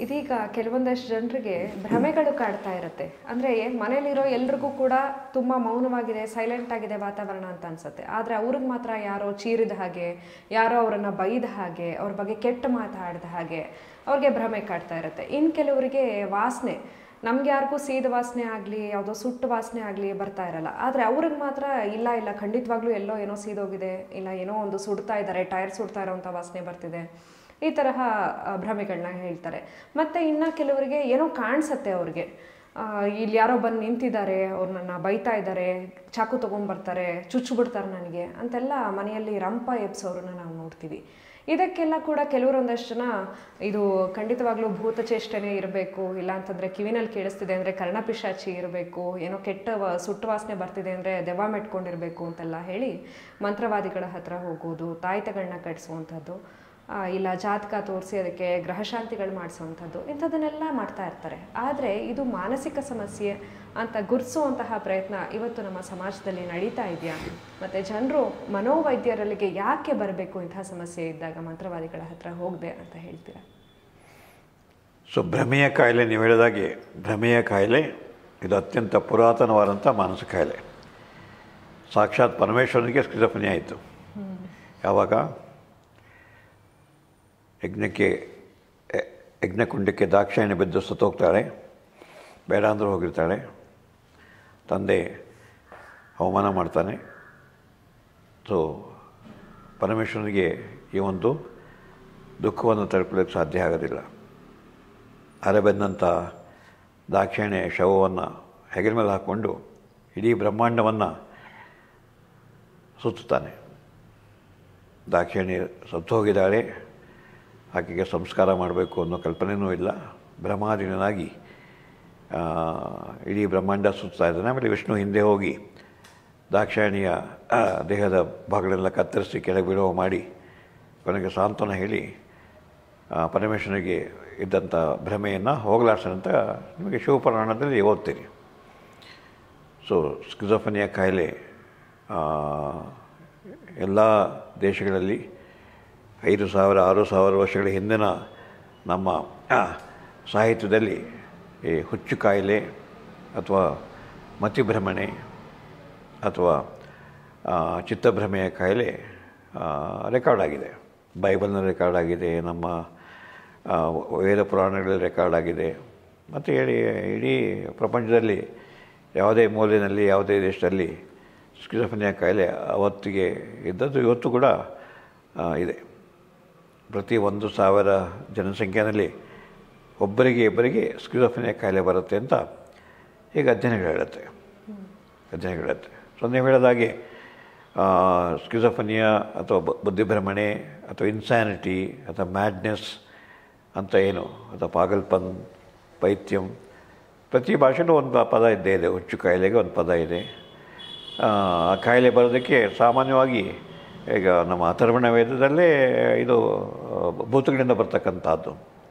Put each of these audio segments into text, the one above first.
ಇದೀಗ ಕೆಲವೊಂದಷ್ಟು ಜನರಿಗೆ ಭ್ರಮೆಗಳು ಕಾಡ್ತಾ ಇರುತ್ತೆ ಅಂದರೆ ಮನೇಲಿರೋ ಎಲ್ರಿಗೂ ಕೂಡ ತುಂಬ ಮೌನವಾಗಿದೆ ಸೈಲೆಂಟ್ ಆಗಿದೆ ವಾತಾವರಣ ಅಂತ ಅನ್ಸುತ್ತೆ ಆದರೆ ಅವ್ರಿಗೆ ಮಾತ್ರ ಯಾರೋ ಚೀರಿದ ಹಾಗೆ ಯಾರೋ ಅವರನ್ನು ಬೈದ ಹಾಗೆ ಅವ್ರ ಬಗ್ಗೆ ಕೆಟ್ಟ ಮಾತಾಡಿದ ಹಾಗೆ ಅವ್ರಿಗೆ ಭ್ರಮೆ ಕಾಡ್ತಾ ಇರುತ್ತೆ ಇನ್ನು ಕೆಲವರಿಗೆ ವಾಸನೆ ನಮ್ಗೆ ಯಾರಿಗೂ ಸೀದ ವಾಸನೆ ಆಗಲಿ ಯಾವುದೋ ಸುಟ್ಟು ವಾಸನೆ ಆಗಲಿ ಬರ್ತಾ ಇರಲ್ಲ ಆದರೆ ಅವ್ರಿಗೆ ಮಾತ್ರ ಇಲ್ಲ ಇಲ್ಲ ಖಂಡಿತವಾಗ್ಲೂ ಎಲ್ಲೋ ಏನೋ ಸೀದೋಗಿದೆ ಇಲ್ಲ ಏನೋ ಒಂದು ಸುಡ್ತಾ ಇದ್ದಾರೆ ಟೈರ್ ಸುಡ್ತಾ ಇರೋವಂಥ ವಾಸನೆ ಬರ್ತಿದೆ ಈ ತರಹ ಆ, ಭ್ರಮೆಗಳನ್ನ ಹೇಳ್ತಾರೆ ಮತ್ತು ಇನ್ನು ಕೆಲವರಿಗೆ ಏನೋ ಕಾಣಿಸತ್ತೆ ಅವ್ರಿಗೆ ಆ, ಇಲ್ಲಿ ಯಾರೋ ಬಂದು ನಿಂತಿದ್ದಾರೆ ಅವ್ರು ನನ್ನ ಬೈತಾ ಇದ್ದಾರೆ ಚಾಕು ತೊಗೊಂಡ್ಬರ್ತಾರೆ ಚುಚ್ಚಿಬಿಡ್ತಾರೆ ನನಗೆ ಅಂತೆಲ್ಲ ಮನೆಯಲ್ಲಿ ರಂಪ ಎಬ್ಸೋರನ್ನ ನಾವು ನೋಡ್ತೀವಿ ಇದಕ್ಕೆಲ್ಲ ಕೂಡ ಕೆಲವರೊಂದಷ್ಟು ಜನ ಇದು ಖಂಡಿತವಾಗ್ಲೂ ಭೂತಚೇಷ್ಟನೆ ಇರಬೇಕು ಇಲ್ಲ ಅಂತಂದರೆ ಕಿವಿನಲ್ಲಿ ಕೇಳಿಸ್ತಿದೆ ಅಂದರೆ ಕರ್ಣಪಿಶಾಚಿ ಇರಬೇಕು ಏನೋ ಕೆಟ್ಟ ವ- ಸುಟ್ಟು ವಾಸನೆ ಬರ್ತಿದೆ ಅಂದರೆ ದೆವ್ವ ಮೆಟ್ಕೊಂಡಿರಬೇಕು ಅಂತೆಲ್ಲ ಹೇಳಿ ಮಂತ್ರವಾದಿಗಳ ಹತ್ರ ಹೋಗೋದು ತಾಯ್ತಗಳನ್ನ ಕಟ್ಟಿಸುವಂಥದ್ದು ಆ, ಇಲ್ಲ ಜಾತಕ ತೋರಿಸಿ ಅದಕ್ಕೆ ಗ್ರಹಶಾಂತಿಗಳು ಮಾಡಿಸುವಂಥದ್ದು ಇಂಥದ್ದನ್ನೆಲ್ಲ ಮಾಡ್ತಾ ಇರ್ತಾರೆ ಆದರೆ ಇದು ಮಾನಸಿಕ ಸಮಸ್ಯೆ ಅಂತ ಗುರುತಿಸುವಂತಹ ಪ್ರಯತ್ನ ಇವತ್ತು ನಮ್ಮ ಸಮಾಜದಲ್ಲಿ ನಡೀತಾ ಇದೆಯಾ ಮತ್ತು ಜನರು ಮನೋವೈದ್ಯರಲ್ಲಿಗೆ ಯಾಕೆ ಬರಬೇಕು ಇಂತಹ ಸಮಸ್ಯೆ ಇದ್ದಾಗ ಮಂತ್ರವಾದಿಗಳ ಹತ್ರ ಹೋಗದೆ ಅಂತ ಹೇಳ್ತೀರಾ ಸೊ ಭ್ರಮೆಯ ಕಾಯಿಲೆ ನೀವು ಹೇಳಿದಾಗೆ ಭ್ರಮೆಯ ಕಾಯಿಲೆ ಇದು ಅತ್ಯಂತ ಪುರಾತನವಾದಂಥ ಮಾನಸಿಕ ಕಾಯಿಲೆ ಸಾಕ್ಷಾತ್ ಪರಮೇಶ್ವರನಿಗೆ ಸ್ಕಿಜಫನಿ ಆಯಿತು ಯಾವಾಗ ಯಜ್ಞಕ್ಕೆ ಯ- ಯಜ್ಞಕುಂಡಕ್ಕೆ ದಾಕ್ಷಾಯಣಿ ಬಿದ್ದು ಸತ್ತೋಗ್ತಾಳೆ ಬೇಡ ಅಂದರೂ ಹೋಗಿರ್ತಾಳೆ ತಂದೆ ಅವಮಾನ ಮಾಡ್ತಾನೆ ಸೊ ಪರಮೇಶ್ವರನಿಗೆ ಈ ಒಂದು ದುಃಖವನ್ನು ತಲುಪಲಿಕ್ಕೆ ಸಾಧ್ಯ ಆಗೋದಿಲ್ಲ ಅರೆಬೆಂದಂಥ ದಾಕ್ಷಿಣ್ಯ ಶವವನ್ನು ಹೆಗಲ ಮೇಲೆ ಹಾಕ್ಕೊಂಡು ಇಡೀ ಬ್ರಹ್ಮಾಂಡವನ್ನು ಸುತ್ತುತ್ತಾನೆ ದಾಕ್ಷಿಣಿ ಸತ್ತು ಹೋಗಿದ್ದಾಳೆ ಆಕೆಗೆ ಸಂಸ್ಕಾರ ಮಾಡಬೇಕು ಅನ್ನೋ ಕಲ್ಪನೆಯೂ ಇಲ್ಲ ಬ್ರಹ್ಮಾಧೀನನಾಗಿ ಆ, ಇಡೀ ಬ್ರಹ್ಮಾಂಡ ಸುತ್ತಾ ಇದ್ದಾನೆ ಆಮೇಲೆ ವಿಷ್ಣು ಹಿಂದೆ ಹೋಗಿ ದಾಕ್ಷಾಯಣಿಯ ಆ, ದೇಹದ ಭಾಗಗಳೆಲ್ಲ ಕತ್ತರಿಸಿ ಕೆಳಗೆ ಬೀಳುವ ಮಾಡಿ ಕೊನೆಗೆ ಸಾಂತ್ವನ ಹೇಳಿ ಆ, ಪರಮೇಶ್ವರನಿಗೆ ಇದ್ದಂಥ ಭ್ರಮೆಯನ್ನು ಹೋಗಲಾಡ್ಸಂತ ನಿಮಗೆ ಶಿವಪುರಾಣದಲ್ಲಿ ಓದ್ತೀರಿ ಸೊ ಸ್ಕಿಜೋಫನಿಯ ಕಾಯಿಲೆ ಎಲ್ಲ ದೇಶಗಳಲ್ಲಿ ಐದು ಸಾವಿರ ಆರು ಸಾವಿರ ವರ್ಷಗಳ ಹಿಂದಿನ ನಮ್ಮ ಆ, ಸಾಹಿತ್ಯದಲ್ಲಿ ಈ ಹುಚ್ಚು ಕಾಯಿಲೆ ಅಥವಾ ಮತಿಭ್ರಮಣೆ ಅಥವಾ ಆ, ಚಿತ್ತಭ್ರಮೆಯ ಕಾಯಿಲೆ ರೆಕಾರ್ಡ್ ಆಗಿದೆ ಬೈಬಲ್ನಲ್ಲಿ ರೆಕಾರ್ಡ್ ಆಗಿದೆ ನಮ್ಮ ಆ, ವೇದ ಪುರಾಣಗಳಲ್ಲಿ ರೆಕಾರ್ಡ್ ಆಗಿದೆ ಮತ್ತು ಇಡೀ ಇಡೀ ಪ್ರಪಂಚದಲ್ಲಿ ಯಾವುದೇ ಮೂಲೆಯಲ್ಲಿ ಯಾವುದೇ ದೇಶದಲ್ಲಿ ಸ್ಕಿಜೋಫನಿಯ ಕಾಯಿಲೆ ಅವತ್ತಿಗೆ ಇದ್ದದ್ದು ಇವತ್ತು ಕೂಡ ಆ, ಇದೆ ಪ್ರತಿ ಒಂದು ಸಾವಿರ ಜನಸಂಖ್ಯೆಯಲ್ಲಿ ಒಬ್ಬರಿಗೆ ಇಬ್ಬರಿಗೆ ಸ್ಕಿಜೋಫನಿಯ ಕಾಯಿಲೆ ಬರುತ್ತೆ ಅಂತ ಈಗ ಅಧ್ಯಯನಗಳು ಹೇಳುತ್ತೆ ಅಧ್ಯಯನಗಳು ಹೇಳುತ್ತೆ ಸೊ ನೀವು ಹೇಳಿದಾಗೆ ಸ್ಕಿಜೋಫನಿಯಾ ಅಥವಾ ಬು- ಬುದ್ಧಿಭ್ರಮಣೆ ಅಥವಾ ಇನ್ಸ್ಯಾನಿಟಿ ಅಥವಾ ಮ್ಯಾಡ್ನೆಸ್ ಅಂತ ಏನು ಅಥವಾ ಪಾಗಲ್ಪನ್ ಪೈತ್ಯಂ ಪ್ರತಿ ಭಾಷೆಯಲ್ಲೂ ಒಂದು ಪದ ಇದ್ದೇ ಇದೆ ಹುಚ್ಚು ಕಾಯಿಲೆಗೆ ಒಂದು ಪದ ಇದೆ ಆ ಆ ಕಾಯಿಲೆ ಬರೋದಕ್ಕೆ ಸಾಮಾನ್ಯವಾಗಿ ಈಗ ನಮ್ಮ ಅಥರ್ವಣ ವೇದದಲ್ಲೇ ಇದು ಆ, ಭೂತಗಳಿಂದ ಬರ್ತಕ್ಕಂಥದ್ದು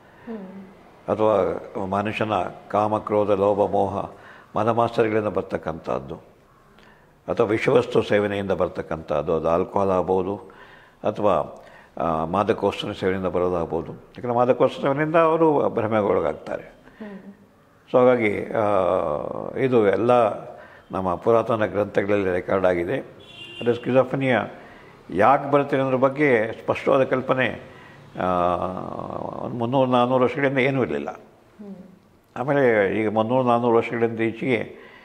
ಅಥವಾ ಮನುಷ್ಯನ ಕಾಮ ಕ್ರೋಧ ಲೋಭ ಮೋಹ ಮನಮಾಸ್ತರಿಗಳಿಂದ ಬರ್ತಕ್ಕಂಥದ್ದು ಅಥವಾ ವಿಷವಸ್ತು ಸೇವನೆಯಿಂದ ಬರ್ತಕ್ಕಂಥದ್ದು ಅದು ಆಲ್ಕೋಹಾಲ್ ಆಗ್ಬೋದು ಅಥವಾ ಆ, ಮಾದಕೋಸ್ತರ ಸೇವನೆಯಿಂದ ಬರೋದಾಗ್ಬೋದು ಯಾಕಂದರೆ ಮಾದಕೋಸ್ತರ ಸೇವನೆಯಿಂದ ಅವರು ಭ್ರಮೆಗೊಳಗಾಗ್ತಾರೆ ಸೊ ಹಾಗಾಗಿ ಆ, ಇದು ಎಲ್ಲ ನಮ್ಮ ಪುರಾತನ ಗ್ರಂಥಗಳಲ್ಲಿ ರೆಕಾರ್ಡ್ ಆಗಿದೆ ಅದು ಸ್ಕಿಜೋಫನಿಯ ಯಾಕೆ ಬರುತ್ತೆ ಅನ್ನೋದ್ರ ಬಗ್ಗೆ ಸ್ಪಷ್ಟವಾದ ಕಲ್ಪನೆ ಆ, ಒಂದು ಮುನ್ನೂರು ನಾನ್ನೂರು ವರ್ಷಗಳಿಂದ ಏನೂ ಇರಲಿಲ್ಲ ಆಮೇಲೆ ಈಗ ಮುನ್ನೂರು ನಾನ್ನೂರು ವರ್ಷಗಳಿಂದ ಈಚೆಗೆ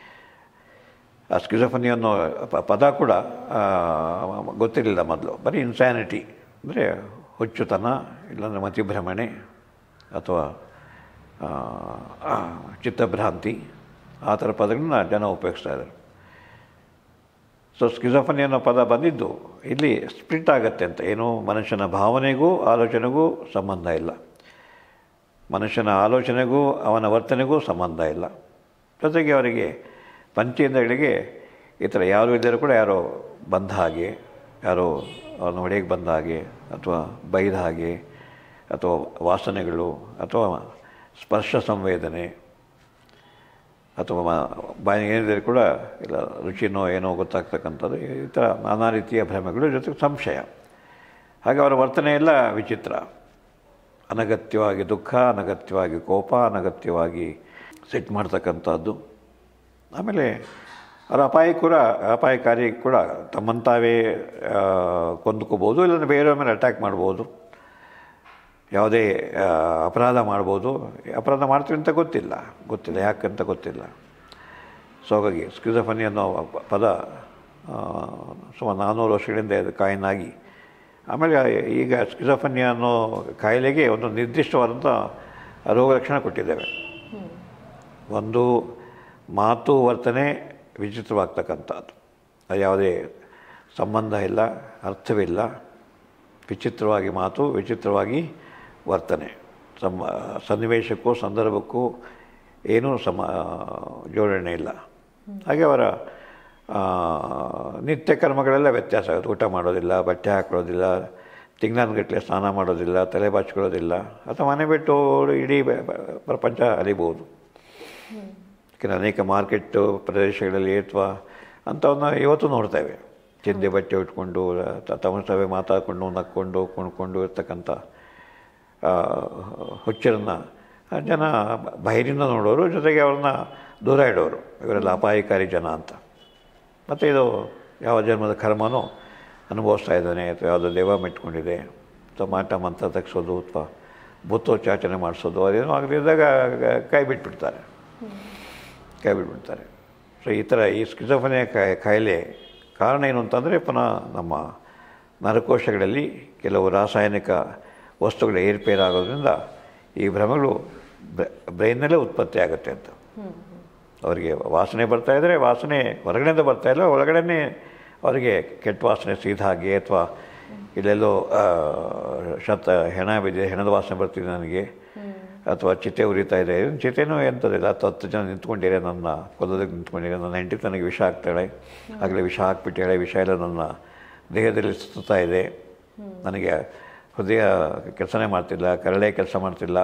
ಆ ಸ್ಕಿಜೋಫನಿ ಅನ್ನೋ ಪ- ಪದ ಕೂಡ ಆ, ಗೊತ್ತಿರಲಿಲ್ಲ ಮೊದಲು ಬರೀ ಇನ್ಸ್ಯಾನಿಟಿ ಅಂದರೆ ಹುಚ್ಚುತನ ಇಲ್ಲಾಂದರೆ ಮತಿಭ್ರಮಣೆ ಅಥವಾ ಆ, ಆ, ಚಿತ್ತಭ್ರಾಂತಿ ಆ ಥರ ಪದಗಳನ್ನ ಜನ ಉಪಯೋಗಿಸ್ತಾ ಇದ್ದಾರೆ ಸೊ ಸ್ಕಿಜೋಫನಿ ಅನ್ನೋ ಪದ ಬಂದಿದ್ದು ಇಲ್ಲಿ ಸ್ಪ್ಲಿಟ್ ಆಗುತ್ತೆ ಅಂತ ಏನು ಮನುಷ್ಯನ ಭಾವನೆಗೂ ಆಲೋಚನೆಗೂ ಸಂಬಂಧ ಇಲ್ಲ ಮನುಷ್ಯನ ಆಲೋಚನೆಗೂ ಅವನ ವರ್ತನೆಗೂ ಸಂಬಂಧ ಇಲ್ಲ ಜೊತೆಗೆ ಅವರಿಗೆ ಪಂಚೇಂದ್ರಗಳಿಗೆ ಈ ಥರ ಯಾರು ಇದ್ದರೂ ಕೂಡ ಯಾರೋ ಬಂದ ಹಾಗೆ ಯಾರೋ ಅವ್ರನ್ನ ಹೊಡೆಯಕ್ಕೆ ಬಂದ ಹಾಗೆ ಅಥವಾ ಬೈದ ಹಾಗೆ ಅಥವಾ ವಾಸನೆಗಳು ಅಥವಾ ಸ್ಪರ್ಶ ಸಂವೇದನೆ ಅಥವಾ ಮ- ಬಾಯಿ ಏನಿದ್ರೆ ಕೂಡ ಇಲ್ಲ ರುಚಿನೋ ಏನೋ ಗೊತ್ತಾಗ್ತಕ್ಕಂಥದ್ದು ಈ ಥರ ನಾನಾ ರೀತಿಯ ಭ್ರಮೆಗಳು ಜೊತೆಗೆ ಸಂಶಯ ಹಾಗೆ ಅವರ ವರ್ತನೆ ಎಲ್ಲ ವಿಚಿತ್ರ ಅನಗತ್ಯವಾಗಿ ದುಃಖ ಅನಗತ್ಯವಾಗಿ ಕೋಪ ಅನಗತ್ಯವಾಗಿ ಸೆಟ್ ಮಾಡ್ತಕ್ಕಂಥದ್ದು ಆಮೇಲೆ ಅವರ ಅಪಾಯ ಕೂಡ ಅಪಾಯಕಾರಿ ಕೂಡ ತಮ್ಮಂತಾವೇ ಆ, ಕೊಂದ್ಕೋಬೋದು ಇಲ್ಲಾಂದರೆ ಬೇರೆಯವ್ರ ಮೇಲೆ ಅಟ್ಯಾಕ್ ಮಾಡ್ಬೋದು ಯಾವುದೇ ಆ, ಅಪರಾಧ ಮಾಡ್ಬೋದು ಅಪರಾಧ ಮಾಡ್ತೀವಿ ಅಂತ ಗೊತ್ತಿಲ್ಲ ಗೊತ್ತಿಲ್ಲ ಯಾಕಂತ ಗೊತ್ತಿಲ್ಲ ಸೊ ಹಾಗಾಗಿ ಸ್ಕಿಜಫನಿ ಅನ್ನೋ ಪ- ಪದ ಆ, ಸುಮಾರು ನಾನ್ನೂರು ವರ್ಷಗಳಿಂದ ಇದು ಕಾಯಿನ್ ಆಗಿ ಆಮೇಲೆ ಈಗ ಸ್ಕಿಜಫನಿ ಅನ್ನೋ ಕಾಯಿಲೆಗೆ ಒಂದು ನಿರ್ದಿಷ್ಟವಾದಂಥ ರೋಗ ಲಕ್ಷಣ ಕೊಟ್ಟಿದ್ದೇವೆ ಒಂದು ಮಾತು ವರ್ತನೆ ವಿಚಿತ್ರವಾಗ್ತಕ್ಕಂಥದ್ದು ಅದು ಯಾವುದೇ ಸಂಬಂಧ ಇಲ್ಲ ಅರ್ಥವಿಲ್ಲ ವಿಚಿತ್ರವಾಗಿ ಮಾತು ವಿಚಿತ್ರವಾಗಿ ವರ್ತನೆ ಸಮ ಸನ್ನಿವೇಶಕ್ಕೂ ಸಂದರ್ಭಕ್ಕೂ ಏನೂ ಸಮ ಜೋಡಣೆ ಇಲ್ಲ ಹಾಗೆ ಅವರ ಆ, ನಿತ್ಯ ಕರ್ಮಗಳೆಲ್ಲ ವ್ಯತ್ಯಾಸ ಆಗುತ್ತೆ ಊಟ ಮಾಡೋದಿಲ್ಲ ಬಟ್ಟೆ ಹಾಕೊಳ್ಳೋದಿಲ್ಲ ತಿಂಗಳನ್ಗಟ್ಟಲೆ ಸ್ನಾನ ಮಾಡೋದಿಲ್ಲ ತಲೆ ಬಾಚ್ಕೊಳ್ಳೋದಿಲ್ಲ ಅಥವಾ ಮನೆ ಬಿಟ್ಟು ಇಡೀ ಬ- ಬ- ಪ್ರಪಂಚ ಅಲಿಬೋದು ಯಾಕೆಂದರೆ ಅನೇಕ ಮಾರ್ಕೆಟ್ಟು ಪ್ರದೇಶಗಳಲ್ಲಿ ಅಥವಾ ಅಂಥವನ್ನ ಇವತ್ತು ನೋಡ್ತೇವೆ ಚಿಂದೆ ಬಟ್ಟೆ ಉಟ್ಕೊಂಡು ತ- ತಮ್ಮ ತವೇ ಮಾತಾಡಿಕೊಂಡು ನಕ್ಕೊಂಡು ಕುಣ್ಕೊಂಡು ಇರ್ತಕ್ಕಂಥ ಆ, ಹುಚ್ಚರನ್ನು ಜನ ಬಹಿರಿಂದ ನೋಡೋರು ಜೊತೆಗೆ ಅವ್ರನ್ನ ದೂರ ಇಡೋರು ಇವರೆಲ್ಲ ಅಪಾಯಕಾರಿ ಜನ ಅಂತ ಮತ್ತು ಇದು ಯಾವ ಜನ್ಮದ ಕರ್ಮನೋ ಅನುಭವಿಸ್ತಾ ಇದ್ದಾನೆ ಅಥವಾ ಯಾವುದೋ ದೆವ್ವ ಮೆಟ್ಕೊಂಡಿದೆ ಅಥವಾ ಮಾಟ ಮಂತ್ರ ತೆಗ್ಸೋದು ಅಥವಾ ಭೂತೋಚ್ಚಾಟನೆ ಮಾಡಿಸೋದು ಅದೇನೋ ಆಗದಿದ್ದಾಗ ಕೈ ಬಿಟ್ಬಿಡ್ತಾರೆ ಕೈ ಬಿಟ್ಬಿಡ್ತಾರೆ ಸೊ ಈ ಥರ ಈ ಸ್ಕಿಜೋಫನಿಯ ಕಾಯಿ ಕಾಯಿಲೆ ಕಾರಣ ಏನು ಅಂತಂದರೆ ಪುನಃ ನಮ್ಮ ನರಕೋಶಗಳಲ್ಲಿ ಕೆಲವು ರಾಸಾಯನಿಕ ವಸ್ತುಗಳ ಏರ್ಪೇರಾಗೋದ್ರಿಂದ ಈ ಭ್ರಮೆಗಳು ಬ್ರೈನ್ನಲ್ಲೇ ಉತ್ಪತ್ತಿ ಆಗುತ್ತೆ ಅಂತ ಅವರಿಗೆ ವಾಸನೆ ಬರ್ತಾ ಇದ್ದರೆ ವಾಸನೆ ಹೊರಗಡೆಯಿಂದ ಬರ್ತಾ ಇಲ್ಲ ಒಳಗಡೆನೇ ಅವರಿಗೆ ಕೆಟ್ಟ ವಾಸನೆ ಸೀದ ಹಾಗೆ ಅಥವಾ ಇಲ್ಲೆಲ್ಲೋ ಆ, ಶತ ಹೆಣ ಬಿದ್ದಿದೆ ಹೆಣದ ವಾಸನೆ ಬರ್ತಿದೆ ನನಗೆ ಅಥವಾ ಚಿತೆ ಉರಿತಾ ಇದೆ ಚಿತೆನೂ ಎಂಥದಿಲ್ಲ ಹತ್ತು ಹತ್ತು ಜನ ನಿಂತ್ಕೊಂಡಿರೆ ನನ್ನ ಕೊಲ್ಲೋದಕ್ಕೆ ನಿಂತ್ಕೊಂಡಿರೆ ನನ್ನ ಹೆಂಡತಿ ನನಗೆ ವಿಷ ಹಾಕ್ತಾಳೆ ಆಗಲೇ ವಿಷ ಹಾಕ್ಬಿಟ್ಟಾಳೆ ವಿಷ ಎಲ್ಲ ನನ್ನ ದೇಹದಲ್ಲಿ ಸುತ್ತಾ ಇದೆ ನನಗೆ ಹೃದಯ ಕೆಲಸನೇ ಮಾಡ್ತಿಲ್ಲ ಕರಳೆ ಕೆಲಸ ಮಾಡ್ತಿಲ್ಲ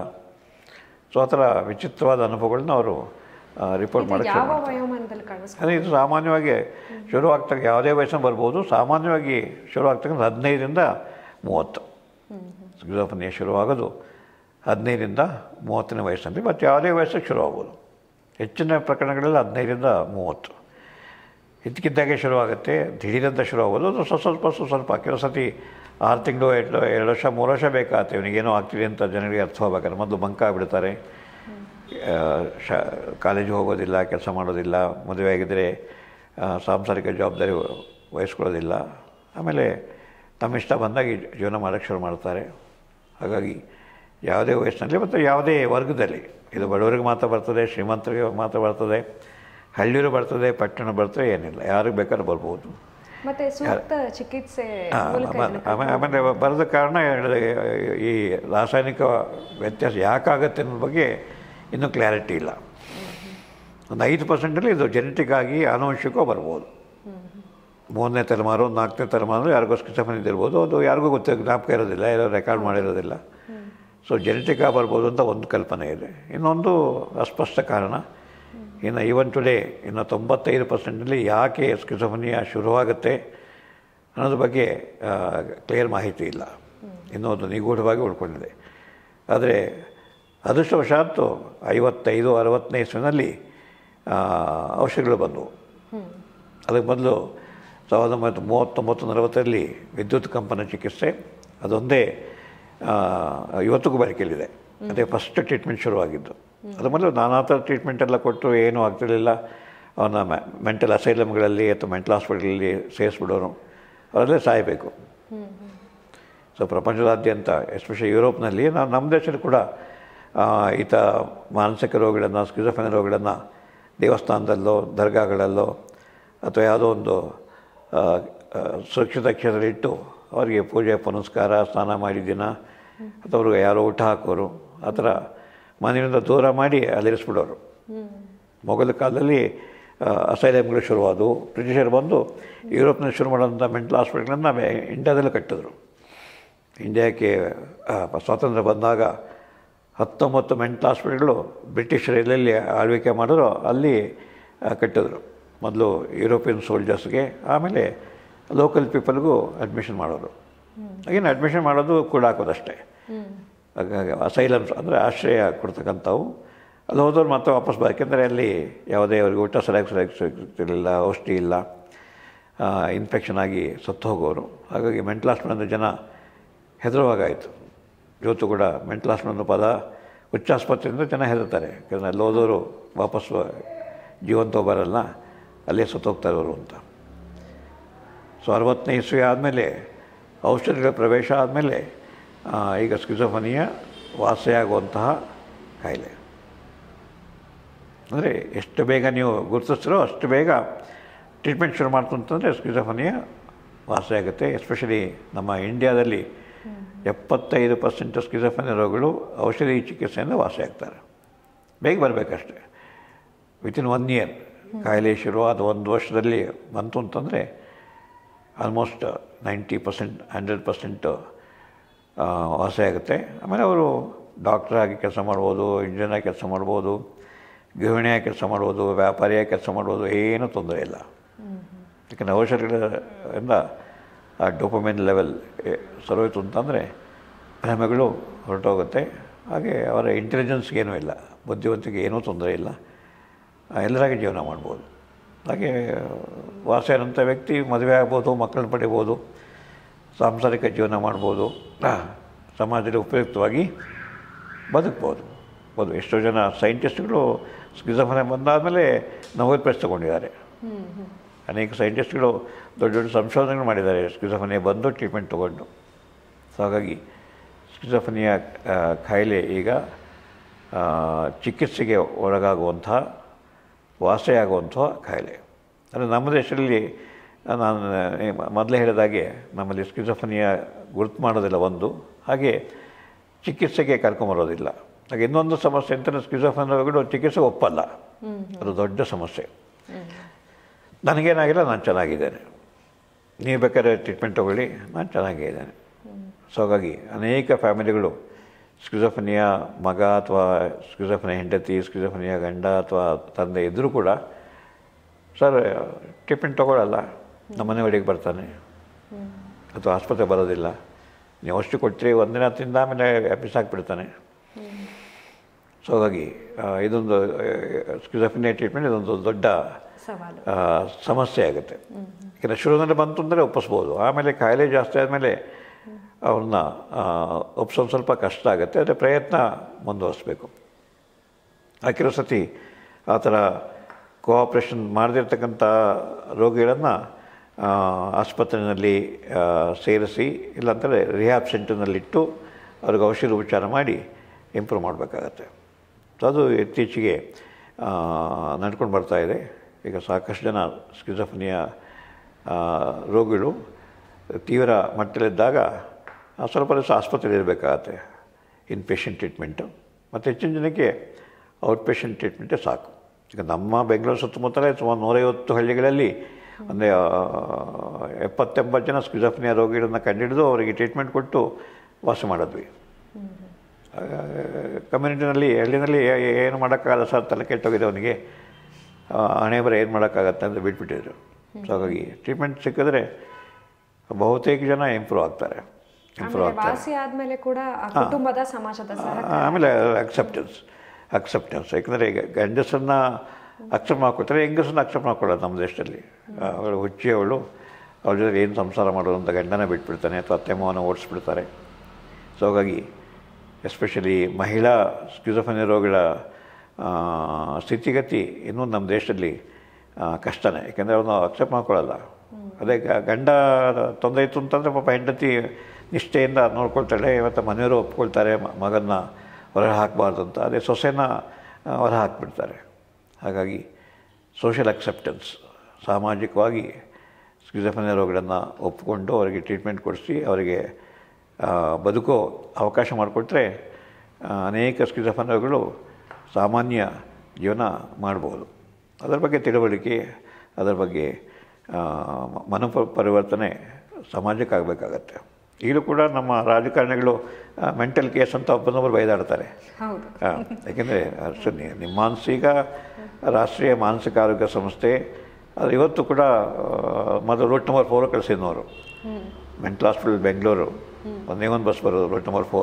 ಸೊ ಆ ಥರ ವಿಚಿತ್ರವಾದ ಅನುಭವಗಳನ್ನ ಅವರು ರಿಪೋರ್ಟ್ ಇದು ಮಾಡೋಕ್ಕೆ ಯಾವ ವಯೋಮಾನದಲ್ಲಿ ಕಾಣಿಸ್ಕೊಳ್ಳುತ್ತೆ ಅಂದರೆ ಇದು ಸಾಮಾನ್ಯವಾಗಿ ಶುರು ಆಗ್ತಕ್ಕ ಯಾವುದೇ ವಯಸ್ಸನ್ನು ಬರ್ಬೋದು ಸಾಮಾನ್ಯವಾಗಿ ಶುರು ಆಗ್ತಕ್ಕಂಥ ಹದಿನೈದರಿಂದ ಮೂವತ್ತು ಸ್ಕಿಜೋಫ್ರೇನಿಯಾ ಶುರುವಾಗೋದು ಹದಿನೈದರಿಂದ ಮೂವತ್ತನೇ ವಯಸ್ಸಲ್ಲಿ ಮತ್ತು ಯಾವುದೇ ವಯಸ್ಸಿಗೆ ಶುರು ಆಗ್ಬೋದು ಹೆಚ್ಚಿನ ಪ್ರಕರಣಗಳಲ್ಲಿ ಹದಿನೈದರಿಂದ ಮೂವತ್ತು ಇದ್ದಕ್ಕಿದ್ದಾಗೆ ಶುರುವಾಗುತ್ತೆ ದಿಢೀರಂತ ಶುರು ಆಗೋದು ಅದು ಸ್ವಲ್ಪ ಸ್ವಲ್ಪ ಸ್ವಲ್ಪ ಸ್ವಲ್ಪ ಕೆಲವು ಸತಿ ಆರು ತಿಂಗಳು ಎರಡು ಎರಡು ವರ್ಷ ಮೂರು ವರ್ಷ ಬೇಕಾಗುತ್ತೆ ಇವನಿಗೇನೋ ಆಗ್ತಿದೆ ಅಂತ ಜನರಿಗೆ ಅರ್ಥವಾಗಬೇಕಾದ್ರೆ ಮೊದಲು ಬಂಕ ಆಗಿಬಿಡ್ತಾರೆ ಆ, ಶ ಕಾಲೇಜಿಗೆ ಹೋಗೋದಿಲ್ಲ ಕೆಲಸ ಮಾಡೋದಿಲ್ಲ ಮದುವೆ ಆಗಿದ್ದರೆ ಆ, ಸಾಂಸಾರಿಕ ಜವಾಬ್ದಾರಿ ವಹಿಸ್ಕೊಳ್ಳೋದಿಲ್ಲ ಆಮೇಲೆ ತಮ್ಮ ಇಷ್ಟ ಬಂದಾಗ ಈ ಜೀವನ ಮಾಡೋಕ್ಕೆ ಶುರು ಮಾಡ್ತಾರೆ ಹಾಗಾಗಿ ಯಾವುದೇ ವಯಸ್ಸಿನಲ್ಲಿ ಮತ್ತು ಯಾವುದೇ ವರ್ಗದಲ್ಲಿ ಇದು ಬಡವರಿಗೆ ಮಾತ್ರ ಬರ್ತದೆ ಶ್ರೀಮಂತರಿಗೆ ಮಾತ್ರ ಬರ್ತದೆ ಹಳ್ಳಿಯರು ಬರ್ತದೆ ಪಟ್ಟಣ ಬರ್ತದೆ ಏನಿಲ್ಲ ಯಾರಿಗೆ ಬೇಕಾದ್ರೂ ಬರ್ಬೋದು ಮತ್ತೆ ಸೂಕ್ತ ಚಿಕಿತ್ಸೆ ಆ, ಮೂಲಕ ಆಮೇಲೆ- ಇದನ್ನ ಆಮೇಲೆ ಆಮೇಲೆ ಬರದ ಕಾರಣ ಹೇಳಿದೆ, ಈ ರಾಸಾಯನಿಕ ವ್ಯತ್ಯಾಸ ಯಾಕಾಗತ್ತೆ ಅನ್ನೋ ಬಗ್ಗೆ ಇನ್ನೂ ಕ್ಲಾರಿಟಿ ಇಲ್ಲ ಒಂದು ಐದು ಪರ್ಸೆಂಟಲ್ಲಿ ಇದು ಜೆನೆಟಿಕ್ ಆಗಿ ಆನುವಂಶಿಕವೂ ಬರ್ಬೋದು ಮೂರನೇ ತಲೆಮಾರು ನಾಲ್ಕನೇ ತಲೆಮಾರು ಯಾರಿಗೋ ಸ್ಕಿಸಫನ್ ಇರ್ಬೋದು ಅದು ಯಾರಿಗೂ ಗೊತ್ತ ಜ್ಞಾಪಕ ಇರೋದಿಲ್ಲ ಯಾರೋ ರೆಕಾರ್ಡ್ ಮಾಡಿರೋದಿಲ್ಲ ಸೊ ಜೆನೆಟಿಕ್ ಆಗಿ ಬರ್ಬೋದು ಅಂತ ಒಂದು ಕಲ್ಪನೆ ಇದೆ ಇನ್ನೊಂದು ಅಸ್ಪಷ್ಟ ಕಾರಣ ಇನ್ನು ಈವನ್ ಟುಡೇ ಇನ್ನು ತೊಂಬತ್ತೈದು ಪರ್ಸೆಂಟಲ್ಲಿ ಯಾಕೆ ಸ್ಕಿಸಫನಿಯಾ ಶುರುವಾಗುತ್ತೆ ಅನ್ನೋದ್ರ ಬಗ್ಗೆ ಕ್ಲಿಯರ್ ಮಾಹಿತಿ ಇಲ್ಲ ಇನ್ನೂ ಅದು ನಿಗೂಢವಾಗಿ ಉಳ್ಕೊಂಡಿದೆ ಆದರೆ ಅದೃಷ್ಟವಶಾತ್ತು ಐವತ್ತೈದು ಅರವತ್ತನೇ ಇಸ್ವಿನಲ್ಲಿ ಆ, ಔಷಧಿಗಳು ಬಂದವು ಅದಕ್ಕೆ ಮೊದಲು ಸಾವಿರದ ಒಂಬೈನೂರ ಮೂವತ್ತೊಂಬತ್ತು ನಲವತ್ತರಲ್ಲಿ ವಿದ್ಯುತ್ ಕಂಪನ ಚಿಕಿತ್ಸೆ ಅದೊಂದೇ ಆ, ಇವತ್ತಿಗೂ ಬಳಕೆಯಲ್ಲಿದೆ ಅದೇ ಫಸ್ಟ್ ಟ್ರೀಟ್ಮೆಂಟ್ ಶುರುವಾಗಿದ್ದು ಅದು ಮೊದಲು ನಾನಾ ಥರ ಟ್ರೀಟ್ಮೆಂಟ್ ಎಲ್ಲ ಕೊಟ್ಟು ಏನೂ ಆಗ್ತಿರಲಿಲ್ಲ ಅವನ ಮೆಂಟಲ್ ಅಸೈಲಮ್ಗಳಲ್ಲಿ ಅಥವಾ ಮೆಂಟಲ್ ಹಾಸ್ಪಿಟಲಲ್ಲಿ ಸೇರಿಸ್ಬಿಡೋರು ಅವರಲ್ಲೇ ಸಾಯಬೇಕು ಸೊ ಪ್ರಪಂಚದಾದ್ಯಂತ ಎಸ್ಪೆಷಲಿ ಯುರೋಪ್ನಲ್ಲಿ ನಾವು ನಮ್ಮ ದೇಶದಲ್ಲಿ ಕೂಡ ಆ, ಈತ ಮಾನಸಿಕ ರೋಗಗಳನ್ನು ಸ್ಕಿಜೋಫೆನ್ ರೋಗಗಳನ್ನು ದೇವಸ್ಥಾನದಲ್ಲೋ ದರ್ಗಾಗಳಲ್ಲೋ ಅಥವಾ ಯಾವುದೋ ಒಂದು ಆ, ಆ, ಸುರಕ್ಷಿತ ಕ್ಷೇತ್ರದಲ್ಲಿ ಇಟ್ಟು ಅವರಿಗೆ ಪೂಜೆ ಪುನಸ್ಕಾರ ಸ್ನಾನ ಮಾಡಿ ದಿನ ಅಥವಾ ಅವ್ರಿಗೆ ಯಾರೋ ಊಟ ಹಾಕೋರು ಆ ಥರ ಮನೆಯಿಂದ ದೂರ ಮಾಡಿ ಅಲ್ಲಿರಿಸ್ಬಿಡೋರು ಮೊಘಲ ಕಾಲದಲ್ಲಿ ಅಸೈಲಮ್ಗಳು ಶುರುವಾದವು ಬ್ರಿಟಿಷರು ಬಂದು ಯುರೋಪ್ನಲ್ಲಿ ಶುರು ಮಾಡೋಂಥ ಮೆಂಟಲ್ ಹಾಸ್ಪಿಟ್ಲನ್ನು ಇಂಡಿಯಾದಲ್ಲೂ ಕಟ್ಟಿದ್ರು ಇಂಡಿಯಾಕ್ಕೆ ಆ, ಸ್ವಾತಂತ್ರ್ಯ ಬಂದಾಗ ಹತ್ತೊಂಬತ್ತು ಮೆಂಟಲ್ ಹಾಸ್ಪಿಟಲ್ಗಳು ಬ್ರಿಟಿಷರು ಎಲ್ಲೆಲ್ಲಿ ಆಳ್ವಿಕೆ ಮಾಡಿದ್ರು ಅಲ್ಲಿ ಆ, ಕಟ್ಟಿದ್ರು ಮೊದಲು ಯುರೋಪಿಯನ್ ಸೋಲ್ಜರ್ಸ್ಗೆ ಆಮೇಲೆ ಲೋಕಲ್ ಪೀಪಲ್ಗೂ ಅಡ್ಮಿಷನ್ ಮಾಡೋರು ಈಗಿನ ಅಡ್ಮಿಷನ್ ಮಾಡೋದು ಕೂಡ ಹಾಕೋದಷ್ಟೇ ಹಾಗಾಗಿ ಅಸೈಲಮ್ಸ್ ಅಂದರೆ ಆಶ್ರಯ ಕೊಡ್ತಕ್ಕಂಥವು ಅಲ್ಲಿ ಹೋದವ್ರು ಮತ್ತೆ ವಾಪಸ್ ಬಾ ಯಾಕೆಂದರೆ ಅಲ್ಲಿ ಯಾವುದೇ ಅವರಿಗೆ ಊಟ ಸರಿಯಾಗಿ ಸರಿಯಾಗಿ ಸಿಗ್ತಿರಲಿಲ್ಲ ಔಷಧಿ ಇಲ್ಲ ಇನ್ಫೆಕ್ಷನ್ ಆಗಿ ಸತ್ತು ಹೋಗೋರು ಹಾಗಾಗಿ ಮೆಂಟಲ್ ಹಾಸ್ಪಿಟಲ್ ಜನ ಹೆದರುವಾಗಾಯಿತು ಇವತ್ತು ಕೂಡ ಮೆಂಟಲ್ ಹಾಸ್ಪಿಟಲ್ ಅನ್ನೋ ಪದ ಹುಚ್ಚಾಸ್ಪತ್ರೆಯಿಂದ ಜನ ಹೆದರ್ತಾರೆ ಯಾಕಂದರೆ ಅಲ್ಲಿ ಹೋದವರು ವಾಪಸ್ ಜೀವಂತ ಬರಲ್ಲ ಅಲ್ಲೇ ಸತ್ತೋಗ್ತಾರೆ ಅವರು ಅಂತ ಸೊ ಅರವತ್ತನೇ ಇಸ್ವಿ ಆದಮೇಲೆ ಔಷಧಿಗಳ ಪ್ರವೇಶ ಆದಮೇಲೆ ಈಗ ಸ್ಕಿಜೋಫನಿಯ ವಾಸಿಯಾಗುವಂತಹ ಕಾಯಿಲೆ ಅಂದರೆ ಎಷ್ಟು ಬೇಗ ನೀವು ಗುರುತಿಸ್ತಿರೋ ಅಷ್ಟು ಬೇಗ ಟ್ರೀಟ್ಮೆಂಟ್ ಶುರು ಮಾಡ್ತು ಅಂತಂದರೆ ಸ್ಕಿಜೋಫನಿಯ ವಾಸಿಯಾಗುತ್ತೆ ಎಸ್ಪೆಷಲಿ ನಮ್ಮ ಇಂಡಿಯಾದಲ್ಲಿ ಎಪ್ಪತ್ತೈದು ಪರ್ಸೆಂಟ್ ಸ್ಕಿಜೋಫನಿಯ ರೋಗಗಳು ಔಷಧಿ ಚಿಕಿತ್ಸೆಯಿಂದ ವಾಸಿಯಾಗ್ತಾರೆ ಬೇಗ ಬರಬೇಕಷ್ಟೆ ವಿತಿನ್ ಒನ್ ಇಯರ್ ಕಾಯಿಲೆ ಶುರು ಅದು ಒಂದು ವರ್ಷದಲ್ಲಿ ಬಂತು ಅಂತಂದರೆ almost ninety percent hundred percent ವಾಸಿ ಆಗುತ್ತೆ ಆಮೇಲೆ ಅವರು ಡಾಕ್ಟ್ರಾಗಿ ಕೆಲಸ ಮಾಡ್ಬೋದು ಇಂಜಿನಿಯರಾಗಿ ಕೆಲಸ ಮಾಡ್ಬೋದು ಗೃಹಿಣಿಯಾಗಿ ಕೆಲಸ ಮಾಡ್ಬೋದು ವ್ಯಾಪಾರಿಯಾಗಿ ಕೆಲಸ ಮಾಡ್ಬೋದು ಏನೂ ತೊಂದರೆ ಇಲ್ಲ ಯಾಕಂದರೆ ಔಷಧಿಗಳಿಂದ ಆ ಡೋಪಮಿನ್ ಲೆವೆಲ್ ಸರೋಯ್ತು ಅಂತಂದರೆ ಭ್ರಮೆಗಳು ಹೊರಟೋಗುತ್ತೆ ಹಾಗೆ ಅವರ ಇಂಟೆಲಿಜೆನ್ಸ್ಗೆ ಏನೂ ಇಲ್ಲ ಬುದ್ಧಿವಂತಿಕೆ ಏನೂ ತೊಂದರೆ ಇಲ್ಲ ಎಲ್ಲರಾಗಿ ಜೀವನ ಮಾಡ್ಬೋದು ಹಾಗೆ ವಾಸಿಯಾದಂಥ ವ್ಯಕ್ತಿ ಮದುವೆ ಆಗ್ಬೋದು ಮಕ್ಕಳನ್ನ ಪಡಿಬೋದು ಸಾಂಸಾರಿಕ ಜೀವನ ಮಾಡ್ಬೋದು ಸಮಾಜದಲ್ಲಿ ಉಪಯುಕ್ತವಾಗಿ ಬದುಕ್ಬೋದು ಬೋದು ಎಷ್ಟೋ ಜನ ಸೈಂಟಿಸ್ಟ್ಗಳು ಸ್ಕಿಜಫನೆ ಬಂದಾದಮೇಲೆ ನೊಬೆಲ್ ಪ್ರೈಸ್ ತಗೊಂಡಿದ್ದಾರೆ ಅನೇಕ ಸೈಂಟಿಸ್ಟ್ಗಳು ದೊಡ್ಡ ದೊಡ್ಡ ಸಂಶೋಧನೆಗಳು ಮಾಡಿದ್ದಾರೆ ಸ್ಕಿಜಫನಿಯ ಬಂದು ಟ್ರೀಟ್ಮೆಂಟ್ ತೊಗೊಂಡು ಸೊ ಹಾಗಾಗಿ ಸ್ಕಿಜಫನಿಯ ಕಾಯಿಲೆ ಈಗ ಚಿಕಿತ್ಸೆಗೆ ಒಳಗಾಗುವಂಥ ವಾಸಿಯಾಗುವಂಥ ಕಾಯಿಲೆ ಅಂದರೆ ನಮ್ಮ ದೇಶದಲ್ಲಿ ನಾನು ಮೊದಲೇ ಹೇಳಿದಾಗೆ ನಮ್ಮಲ್ಲಿ ಸ್ಕಿಜೋಫನಿಯ ಗುರುತು ಮಾಡೋದಿಲ್ಲ ಒಂದು ಹಾಗೆ ಚಿಕಿತ್ಸೆಗೆ ಕರ್ಕೊಂಬರೋದಿಲ್ಲ ಹಾಗೆ ಇನ್ನೊಂದು ಸಮಸ್ಯೆ ಅಂತಂದರೆ ಸ್ಕಿಜೋಫನಿಗಳು ಚಿಕಿತ್ಸೆ ಒಪ್ಪಲ್ಲ ಅದು ದೊಡ್ಡ ಸಮಸ್ಯೆ ನನಗೇನಾಗಿಲ್ಲ ನಾನು ಚೆನ್ನಾಗಿದ್ದೇನೆ ನೀವು ಬೇಕಾದ್ರೆ ಟ್ರೀಟ್ಮೆಂಟ್ ತೊಗೊಳ್ಳಿ ನಾನು ಚೆನ್ನಾಗಿದ್ದೇನೆ ಸೊ ಹಾಗಾಗಿ ಅನೇಕ ಫ್ಯಾಮಿಲಿಗಳು ಸ್ಕಿಜೋಫನಿಯ ಮಗ ಅಥವಾ ಸ್ಕಿಜೋಫನಿಯ ಹೆಂಡತಿ ಸ್ಕಿಜೋಫನಿಯ ಗಂಡ ಅಥವಾ ತಂದೆ ಇದ್ದರೂ ಕೂಡ ಸರ್ ಟ್ರೀಟ್ಮೆಂಟ್ ತೊಗೊಳ್ಳಲ್ಲ ನಮ್ಮ ಮನೆ ಒಳಗೆ ಬರ್ತಾನೆ ಅಥವಾ ಆಸ್ಪತ್ರೆ ಬರೋದಿಲ್ಲ ನೀವು ಔಷಧಿ ಕೊಡ್ತೀರಿ ಒಂದಿನ ತಿಂದ ಆಮೇಲೆ ಬಿಸಾಕ್ಬಿಡ್ತಾನೆ ಸೊ ಹಾಗಾಗಿ ಇದೊಂದು ಸ್ಕಿಜೋಫನಿಯ ಟ್ರೀಟ್ಮೆಂಟ್ ಇದೊಂದು ದೊಡ್ಡ ಸವಾಲು ಆ, ಸಮಸ್ಯೆ ಆಗುತ್ತೆ ಯಾಕೆಂದರೆ ಶುರುವಿನಲ್ಲಿ ಬಂತು ಅಂದರೆ ಒಪ್ಪಿಸ್ಬೋದು ಆಮೇಲೆ ಕಾಯಿಲೆ ಜಾಸ್ತಿ ಆದಮೇಲೆ ಅವ್ರನ್ನ ಒಪ್ಸೋದು ಸ್ವಲ್ಪ ಕಷ್ಟ ಆಗುತ್ತೆ ಆದರೆ ಪ್ರಯತ್ನ ಮುಂದುವರಿಸ್ಬೇಕು ಆ ಕೆಲವು ಸತಿ ಆ ಥರ ಕೋಆಪ್ರೇಷನ್ ಮಾಡದಿರ್ತಕ್ಕಂಥ ರೋಗಿಗಳನ್ನು ಆಸ್ಪತ್ರೆಯಲ್ಲಿ ಆ, ಸೇರಿಸಿ ಇಲ್ಲಾಂದರೆ ರಿಹ್ಯಾಬ್ ಸೆಂಟರ್ನಲ್ಲಿಟ್ಟು ಅವ್ರಿಗೆ ಔಷಧಿ ಉಪಚಾರ ಮಾಡಿ ಇಂಪ್ರೂವ್ ಮಾಡಬೇಕಾಗತ್ತೆ ಸೊ ಅದು ಇತ್ತೀಚೆಗೆ ಆ, ನಡ್ಕೊಂಡು ಬರ್ತಾ ಇದೆ ಈಗ ಸಾಕಷ್ಟು ಜನ ಸ್ಕಿಜಫನಿಯ ರೋಗಿಗಳು ತೀವ್ರ ಮಟ್ಟದಲ್ಲಿದ್ದಾಗ ಆ, ಸ್ವಲ್ಪ ದಿವಸ ಆಸ್ಪತ್ರೆಯಲ್ಲಿ ಇರಬೇಕಾಗತ್ತೆ ಇನ್ ಪೇಷಂಟ್ ಟ್ರೀಟ್ಮೆಂಟು ಮತ್ತು ಹೆಚ್ಚಿನ ಜನಕ್ಕೆ ಔಟ್ ಪೇಷಂಟ್ ಟ್ರೀಟ್ಮೆಂಟೇ ಸಾಕು ಈಗ ನಮ್ಮ ಬೆಂಗಳೂರು ಸುತ್ತಮುತ್ತಲೇ ಸುಮಾರು ನೂರೈವತ್ತು ಹಳ್ಳಿಗಳಲ್ಲಿ ಒಂದು ಎಪ್ಪತ್ತೆಂಬತ್ತು ಜನ ಸ್ಕಿಜಫ್ನಿಯ ರೋಗಿಗಳನ್ನ ಕಂಡುಹಿಡಿದು ಅವರಿಗೆ ಟ್ರೀಟ್ಮೆಂಟ್ ಕೊಟ್ಟು ವಾಸ ಮಾಡಿದ್ವಿ ಕಮ್ಯುನಿಟಿನಲ್ಲಿ ಹಳ್ಳಿನಲ್ಲಿ ಏ- ಏನು ಮಾಡೋಕ್ಕಾಗಲ್ಲ ಸರ್ ತಲೆ ಕೆಟ್ಟೋಗಿದೆ ಅವನಿಗೆ ಆ, ಹಣೆ ಬರ ಏನು ಮಾಡೋಕ್ಕಾಗತ್ತೆ ಅಂತ ಬಿಟ್ಬಿಟ್ಟಿದ್ರು ಸೊ ಹಾಗಾಗಿ ಟ್ರೀಟ್ಮೆಂಟ್ ಸಿಕ್ಕಿದ್ರೆ ಬಹುತೇಕ ಜನ ಇಂಪ್ರೂವ್ ಆಗ್ತಾರೆ ಇಂಪ್ರೂವ್ ಆಮೇಲೆ ಆಗ್ತಾರೆ ವಾಸಿ ಆದ್ಮೇಲೆ ಕೂಡ ಆ ಕುಟುಂಬದ ಸಮಾಜದ ಸಹ ಆ- ಆಮೇಲೆ ಅಕ್ಸೆಪ್ಟೆನ್ಸ್ ಅಕ್ಸೆಪ್ಟೆನ್ಸ್ ಯಾಕಂದರೆ ಈಗ ಗಂಡಸನ್ನು ಅಕ್ಸೆಪ್ಟ್ ಮಾಡ್ಕೊಳ್ತಾರೆ ಹೆಂಗಸನ್ನ ಅಕ್ಸೆಪ್ಟ್ ಮಾಡ್ಕೊಳ್ಳೋದು ನಮ್ಮ ದೇಶದಲ್ಲಿ ಅವಳು ಹುಚ್ಚಿ ಅವಳು ಅವ್ರ ಜೊತೆ ಏನು ಸಂಸಾರ ಮಾಡೋದು ಅಂತ ಗಂಡನ ಬಿಟ್ಬಿಡ್ತಾನೆ ಅಥವಾ ಅತ್ತೆ ಮಾವನ ಓಡಿಸ್ಬಿಡ್ತಾರೆ ಸೊ ಹಾಗಾಗಿ ಎಸ್ಪೆಷಲಿ ಮಹಿಳಾ ಸ್ಕಿಜೋಫನಿ ರೋಗಗಳ ಆ, ಸ್ಥಿತಿಗತಿ ಇನ್ನೂ ನಮ್ಮ ದೇಶದಲ್ಲಿ ಆ, ಕಷ್ಟನೇ ಯಾಕೆಂದರೆ ಅವನು ಅಕ್ಸೆಪ್ಟ್ ಮಾಡ್ಕೊಳ್ಳಲ್ಲ ಅದೇ ಗ- ಗಂಡ ತೊಂದರೆ ಇತ್ತು ಅಂತಂದರೆ ಪಾಪ ಹೆಂಡತಿ ನಿಷ್ಠೆಯಿಂದ ನೋಡ್ಕೊಳ್ತಾಳೆ ಇವತ್ತು ಮನೆಯವರು ಒಪ್ಕೊಳ್ತಾರೆ ಮ- ಮಗನ್ನ ಹೊರ ಹಾಕಬಾರ್ದು ಅಂತ ಅದೇ ಸೊಸೆನ ಆ, ಹೊರ ಹಾಕಿಬಿಡ್ತಾರೆ ಹಾಗಾಗಿ ಸೋಷಿಯಲ್ ಅಕ್ಸೆಪ್ಟೆನ್ಸ್ ಸಾಮಾಜಿಕವಾಗಿ ಸ್ಕಿಜಫನಿ ರೋಗಗಳನ್ನು ಒಪ್ಪಿಕೊಂಡು ಅವರಿಗೆ ಟ್ರೀಟ್ಮೆಂಟ್ ಕೊಡಿಸಿ ಅವರಿಗೆ ಆ, ಬದುಕೋ ಅವಕಾಶ ಮಾಡಿಕೊಟ್ರೆ ಆ, ಅನೇಕ ಸ್ಕಿಜಫನ್ ರೋಗಗಳು ಸಾಮಾನ್ಯ ಜೀವನ ಮಾಡ್ಬೋದು ಅದರ ಬಗ್ಗೆ ತಿಳುವಳಿಕೆ ಅದರ ಬಗ್ಗೆ ಆ, ಮ- ಮನೋ ಪರಿವರ್ತನೆ ಸಮಾಜಕ್ಕೆ ಆಗಬೇಕಾಗತ್ತೆ ಈಗಲೂ ಕೂಡ ನಮ್ಮ ರಾಜಕಾರಣಿಗಳು ಮೆಂಟಲ್ ಕೇಸ್ ಅಂತ ಒಬ್ಬನೊಬ್ಬರು ಬೈದಾಡ್ತಾರೆ ಹೌದು ಆ, ಯಾಕೆಂದರೆ ಅಷ್ಟು ನಿ- ನಿಮ್ಮ ಮಾನಸಿಕ ರಾಷ್ಟ್ರೀಯ ಮಾನಸಿಕ ಆರೋಗ್ಯ ಸಂಸ್ಥೆ ಅದು ಇವತ್ತು ಕೂಡ ಆ, ಮೊದಲು ರೋಡ್ ನಂಬರ್ ಫೋರ್ ಕಳಿಸಿದ್ನವರು ಮೆಂಟಲ್ ಹಾಸ್ಪಿಟಲ್ ಬೆಂಗಳೂರು ಒಂದೇ ಒಂದು ಬಸ್ ಬರೋದು ರೋಡ್ ನಂಬರ್ ಫೋರ್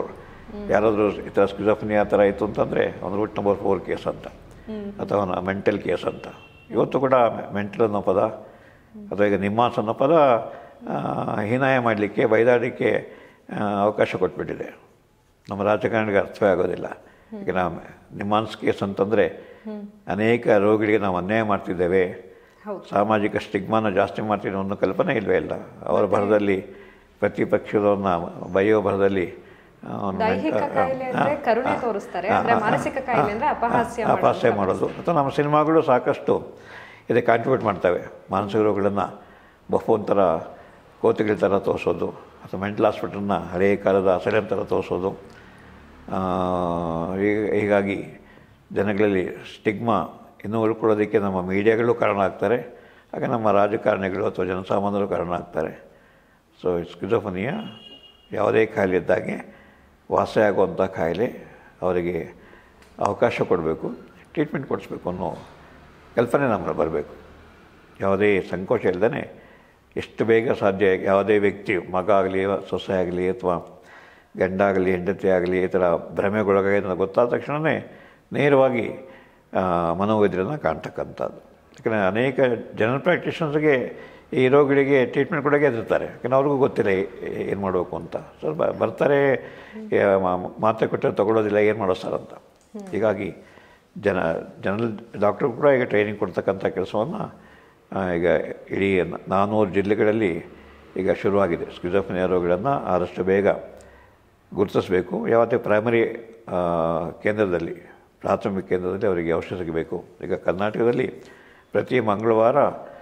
ಯಾರಾದರೂ ಈ ಥರ ಸ್ಕಿಜೋಫ್ನಿ ಆ ಥರ ಇತ್ತು ಅಂತಂದರೆ ಒಂದು ರೂಟ್ ನಂಬರ್ ಫೋರ್ ಕೇಸ್ ಅಂತ ಅಥವಾ ಮೆಂಟಲ್ ಕೇಸ್ ಅಂತ ಇವತ್ತು ಕೂಡ ಮೆಂಟಲ್ ಅನ್ನೋ ಪದ ಅಥವಾ ಈಗ ನಿಮ್ಮಾನ್ಸ್ ಅನ್ನೋ ಪದ ಆ, ಹೀನಾಯ ಮಾಡಲಿಕ್ಕೆ ಬೈದಾಡಲಿಕ್ಕೆ ಆ, ಅವಕಾಶ ಕೊಟ್ಬಿಟ್ಟಿದೆ ನಮ್ಮ ರಾಜಕಾರಣಿಗೆ ಅರ್ಥವೇ ಆಗೋದಿಲ್ಲ ಈಗ ನಾವು ನಿಮ್ಮಾನ್ಸ್ ಕೇಸ್ ಅಂತಂದರೆ ಅನೇಕ ರೋಗಿಗಳಿಗೆ ನಾವು ಅನ್ಯಾಯ ಮಾಡ್ತಿದ್ದೇವೆ ಹೌದು ಸಾಮಾಜಿಕ ಸ್ಟಿಗ್ಮಾನ ಜಾಸ್ತಿ ಮಾಡ್ತೀನಿ ಅನ್ನೋ ಕಲ್ಪನೆ ಇಲ್ವೇ ಇಲ್ಲ ಅವರ ಭರದಲ್ಲಿ ಪ್ರತಿಪಕ್ಷದವ್ರನ್ನ ಬಯೋ ಭರದಲ್ಲಿ ಆ, ಒಂದು ದೈಹಿಕ ಮೆಂಟ- ಕಾಯಿಲೆ ಅಂದ್ರೆ ಕರುಣೆ ತೋರಿಸ್ತಾರೆ ಆದ್ರೆ ಮಾನಸಿಕ ಕಾಯಿಲೆ ಅಂದ್ರೆ ಅಪಹಾಸ್ಯ ಅಪಹಾಸ್ಯ ಮಾಡೋದು ಅಥವಾ ನಮ್ಮ ಸಿನಿಮಾಗಳು ಸಾಕಷ್ಟು ಇದಕ್ಕೆ ಕಾಂಟ್ರಿಬ್ಯೂಟ್ ಮಾಡ್ತವೆ ಮಾನಸಿಕ ರೋಗಗಳನ್ನು ಬಫೋನ್ ಥರ ಕೋತಿಗಳ ಥರ ತೋರಿಸೋದು ಅಥವಾ ಮೆಂಟಲ್ ಹಾಸ್ಪಿಟಲ್ನ ಹಳೆಯ ಕಾಲದ ಅಸಲೆನ್ ಥರ ತೋರಿಸೋದು ಆ, ಹೀಗ್- ಹೀಗಾಗಿ ಜನಗಳಲ್ಲಿ ಸ್ಟಿಗ್ಮಾ ಇನ್ನೂ ಉಳ್ಕೊಳ್ಳೋದಕ್ಕೆ ನಮ್ಮ ಮೀಡಿಯಾಗಳು ಕಾರಣ ಆಗ್ತಾರೆ ಹಾಗೆ ನಮ್ಮ ರಾಜಕಾರಣಿಗಳು ಅಥವಾ ಜನಸಾಮಾನ್ಯರು ಕಾರಣ ಆಗ್ತಾರೆ ಸೊ ಸ್ಕಿಜೋಫನಿಯ ಯಾವುದೇ ಕಾಯಿಲೆ ಇದ್ದಾಗೆ ವಾಸಿ ಆಗುವಂಥ ಕಾಯಿಲೆ ಅವರಿಗೆ ಅವಕಾಶ ಕೊಡಬೇಕು ಟ್ರೀಟ್ಮೆಂಟ್ ಕೊಡಿಸ್ಬೇಕು ಅನ್ನೋ ಕಲ್ಪನೆ ನಮ್ಮಲ್ಲಿ ಬರಬೇಕು ಯಾವುದೇ ಸಂಕೋಚ ಇಲ್ಲದೇ ಎಷ್ಟು ಬೇಗ ಸಾಧ್ಯ ಯಾವುದೇ ವ್ಯಕ್ತಿ ಮಗ ಆಗಲಿ ಸೊಸೆ ಆಗಲಿ ಅಥವಾ ಗಂಡ ಆಗಲಿ ಹೆಂಡತಿ ಆಗಲಿ ಈ ಥರ ಭ್ರಮೆಗೊಳಗಾಗಿ ನನಗೆ ಗೊತ್ತಾದ ತಕ್ಷಣವೇ ನೇರವಾಗಿ ಆ, ಮನೋವೈದ್ಯರನ್ನು ಕಾಣ್ತಕ್ಕಂಥದ್ದು ಯಾಕಂದರೆ ಅನೇಕ ಜನರಲ್ ಪ್ರಾಕ್ಟೀಷನ್ಸ್ಗೆ ಈ ರೋಗಿಗಳಿಗೆ ಟ್ರೀಟ್ಮೆಂಟ್ ಕೊಡೋಕೆ ಹೆದರ್ತಾರೆ ಯಾಕಂದ್ರೆ ಅವ್ರಿಗೂ ಗೊತ್ತಿಲ್ಲ ಏನು ಮಾಡಬೇಕು ಅಂತ ಸ್ವಲ್ಪ ಬರ್ತಾರೆ ಏ, ಮಾ- ಮಾತ್ರೆ ಕೊಟ್ಟರೆ ತಗೊಳ್ಳೋದಿಲ್ಲ ಏನು ಮಾಡೋ ಸರ್ ಅಂತ ಹೀಗಾಗಿ ಜನ ಜನರಲ್ ಡಾಕ್ಟ್ರು ಕೂಡ ಈಗ ಟ್ರೈನಿಂಗ್ ಕೊಡ್ತಕ್ಕಂಥ ಕೆಲಸವನ್ನು ಈಗ ಇಡೀ ನಾನ್ನೂರು ಜಿಲ್ಲೆಗಳಲ್ಲಿ ಈಗ ಶುರುವಾಗಿದೆ ಸ್ಕಿಜೋಫ್ನಿಯಾ ರೋಗಗಳನ್ನು ಆದಷ್ಟು ಬೇಗ ಗುರುತಿಸಬೇಕು ಯಾವುದೇ ಪ್ರೈಮರಿ ಆ, ಕೇಂದ್ರದಲ್ಲಿ ಪ್ರಾಥಮಿಕ ಕೇಂದ್ರದಲ್ಲಿ ಅವರಿಗೆ ಔಷಧ ಸಿಗಬೇಕು ಈಗ ಕರ್ನಾಟಕದಲ್ಲಿ ಪ್ರತಿ ಮಂಗಳವಾರ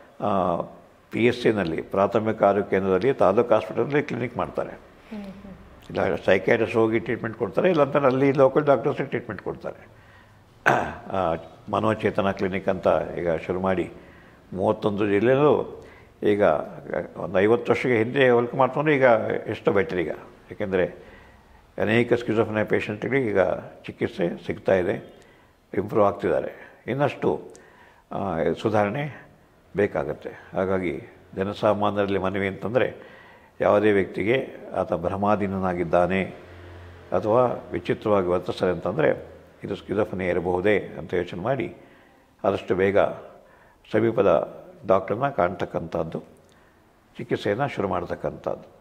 ಪಿ ಎಸ್ ಸಿನಲ್ಲಿ ಪ್ರಾಥಮಿಕ ಆರೋಗ್ಯ ಕೇಂದ್ರದಲ್ಲಿ ತಾಲೂಕು ಹಾಸ್ಪಿಟಲಲ್ಲಿ ಕ್ಲಿನಿಕ್ ಮಾಡ್ತಾರೆ ಇಲ್ಲ ಸೈಕ್ಯಾಟ್ರಿಸ್ಟ್ ಹೋಗಿ ಟ್ರೀಟ್ಮೆಂಟ್ ಕೊಡ್ತಾರೆ ಇಲ್ಲಾಂದ್ರೆ ಅಲ್ಲಿ ಲೋಕಲ್ ಡಾಕ್ಟರ್ಸ್ಗೆ ಟ್ರೀಟ್ಮೆಂಟ್ ಕೊಡ್ತಾರೆ ಆ, ಮನೋಚೇತನ ಕ್ಲಿನಿಕ್ ಅಂತ ಈಗ ಶುರು ಮಾಡಿ ಮೂವತ್ತೊಂದು ಜಿಲ್ಲೆಯಲ್ಲೂ ಈಗ ಒಂದು ಐವತ್ತು ವರ್ಷಕ್ಕೆ ಹಿಂದೆ ಹೋಲಿಕೆ ಮಾಡ್ಕೊಂಡು ಈಗ ಎಷ್ಟು ಬೆಟರ್ ಈಗ ಯಾಕೆಂದರೆ ಅನೇಕ ಸ್ಕಿಜೋಫ್ನಿಯ ಪೇಷಂಟ್ಗಳಿಗೆ ಈಗ ಚಿಕಿತ್ಸೆ ಸಿಗ್ತಾ ಇದೆ ಇಂಪ್ರೂವ್ ಆಗ್ತಿದ್ದಾರೆ ಇನ್ನಷ್ಟು ಆ, ಸುಧಾರಣೆ ಬೇಕಾಗತ್ತೆ ಹಾಗಾಗಿ ಜನಸಾಮಾನ್ಯರಲ್ಲಿ ಮನವಿ ಅಂತಂದರೆ ಯಾವುದೇ ವ್ಯಕ್ತಿಗೆ ಆತ ಭ್ರಮಾಧೀನನಾಗಿದ್ದಾನೆ ಅಥವಾ ವಿಚಿತ್ರವಾಗಿ ವರ್ತಿಸ್ತಾರೆ ಅಂತಂದರೆ ಇದು ಸ್ಕಿಜೋಫ್ನಿ ಇರಬಹುದೇ ಅಂತ ಯೋಚನೆ ಮಾಡಿ ಆದಷ್ಟು ಬೇಗ ಸಮೀಪದ ಡಾಕ್ಟ್ರನ್ನ ಕಾಣ್ತಕ್ಕಂಥದ್ದು ಚಿಕಿತ್ಸೆಯನ್ನು ಶುರು ಮಾಡ್ತಕ್ಕಂಥದ್ದು